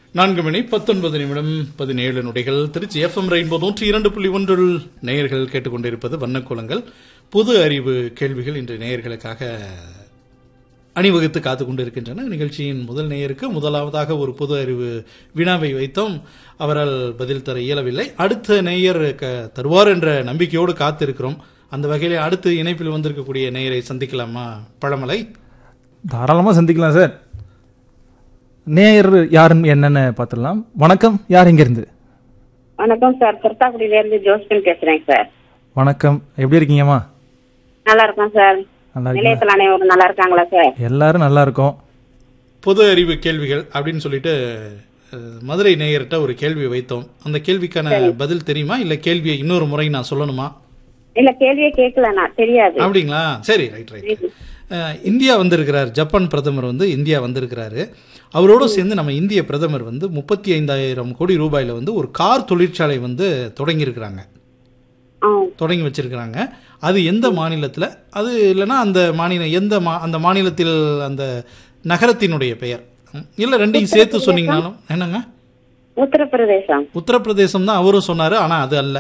நான்கு மணி பத்தொன்பது நிமிடம் பதினேழு நொடிகள் திருச்சி எஃப்எம் ரெயின்போ நூற்றி இரண்டு புள்ளி ஒன்றில் நேயர்கள் கேட்டுக்கொண்டிருப்பது வண்ணக்குளங்கள் புது அறிவு கேள்விகள் இன்று நேயர்களுக்காக அணிவகுத்து காத்து கொண்டிருக்கின்றன நிகழ்ச்சியின் முதல் நேயருக்கு முதலாவதாக ஒரு பொது அறிவு வினாவை வைத்தோம் அவரால் பதில் தர இயலவில்லை அடுத்த நேயர் க- தருவார் என்ற நம்பிக்கையோடு காத்திருக்கிறோம் அந்த வகையிலே அடுத்து இணைப்பில் வந்திருக்கக்கூடிய நேயரை சந்திக்கலாமா பழமலை தாராளமாக சந்திக்கலாம் சார் நேயர் யாருன்னு என்னன்னு பார்த்துடலாம் வணக்கம் யார் இங்கேருந்து வணக்கம் சார் திருத்தாக்குடியில இருந்து ஜோஸ்பின் பேசுறேன் சார் வணக்கம் எப்படி இருக்கீங்கம்மா நல்லா இருக்கோம் சார் நல்லா இருக்கீங்க நிலையத்தில் அனைவரும் நல்லா இருக்காங்களா சார் எல்லாரும் நல்லா இருக்கோம் பொது அறிவு கேள்விகள் அப்படின்னு சொல்லிட்டு அஹ், மதுரை நேயர்கிட்ட ஒரு கேள்வி வைத்தோம் அந்த கேள்விக்கான பதில் தெரியுமா இல்ல கேள்வியை இன்னொரு முறை நான் சொல்லணுமா இல்ல கேள்வியே கேட்கல நான் தெரியாது அப்படிங்களா சரி ரைட் ரைட் அஹ், இந்தியா வந்திருக்கிறார் ஜப்பான் பிரதமர் வந்து இந்தியா வந்திருக்கிறாரு அவரோட சேர்ந்து நம்ம இந்திய பிரதமர் வந்து முப்பத்தி ஐந்தாயிரம் கோடி ரூபாயில வந்து ஒரு கார் தொழிற்சாலை வந்து தொடங்கியிருக்கிறாங்க ஆ தொடங்கி வச்சிருக்கிறாங்க அது எந்த மாநிலத்தில் அது இல்லைன்னா அந்த மாநிலம் எந்த மா அந்த மாநிலத்தில் அந்த நகரத்தினுடைய பெயர் ம், இல்ல ரெண்டையும் சேர்த்து சொன்னீங்கனாலும் என்னங்க உத்தரப்பிரதேசம் உத்தரப்பிரதேசம் தான் அவரும் சொன்னாரு ஆனா அது அல்ல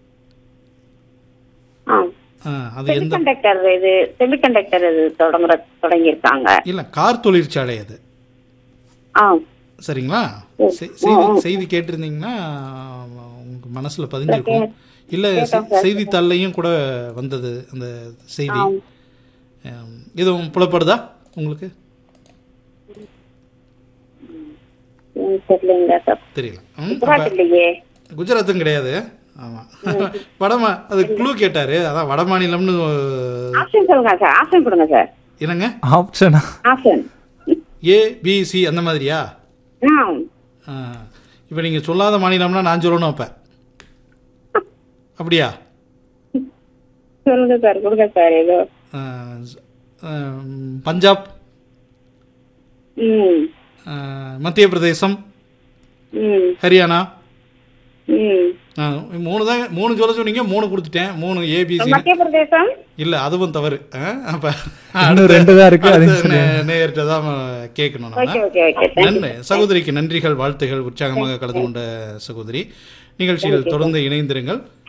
ஆ ஆ, அது எந்த செமிகண்டக்டர் இது செமிகண்டக்டர் இது தொடங்குற தொடங்கியிருக்காங்க இல்ல கார் தொழிற்சாலை அது ஆ சரிங்களா செ- செய்தி செய்தி கேட்டிருந்தீங்கன்னா உங்க மனசுல பதிஞ்சிருக்கும் இல்ல செ- செய்தித்தாள்லையும் கூட வந்தது அந்த செய்தி ஆம், எதுவும் புலப்படுதா உங்களுக்கு ம், தெரியலைங்க சார் தெரியல ம், குஜராத் இல்லையே குஜராத்தும் கிடையாது ஆமா வடமா அது குழு கேட்டாரு அதான் வட மாநிலம்னு ஆப்ஷன் சொல்லுங்க சார் ஆப்ஷன் கொடுங்க சார் என்னங்க ஆப்ஷனா ஆப்ஷன் ஏ பி சி அந்த மாதிரியா ஆ இப்போ நீங்க சொல்லாத மாநிலம்னா நான் சொல்லணும் அப்ப அப்படியா சொல்லுங்க சார் கொடுங்க சார் ஏதோ ஆ, ஆ, பஞ்சாப் ம் ஆ, மத்திய பிரதேசம் ம் ஹரியானா ம் ஆ, மூணு தான் மூணு சொல்ல சொன்னீங்க மூணு கொடுத்துட்டேன் மூணு ஏபிசி மத்திய பிரதேசம் இல்ல அதுவும் தவறு ஆ, அப்ப இன்னும் ரெண்டு தான் இருக்கு, அடுத்த அதையும் நே- நேயர்கிட்ட தான் கேட்கணும் ஓகே நம்ம ஓகே ஓகே தேங்க்யூ நன்றி சகோதரிக்கு நன்றிகள் வாழ்த்துகள் உற்சாகமாக கலந்து கொண்ட சகோதரி நிகழ்ச்சியில் தொடர்ந்து இணைந்திருங்கள்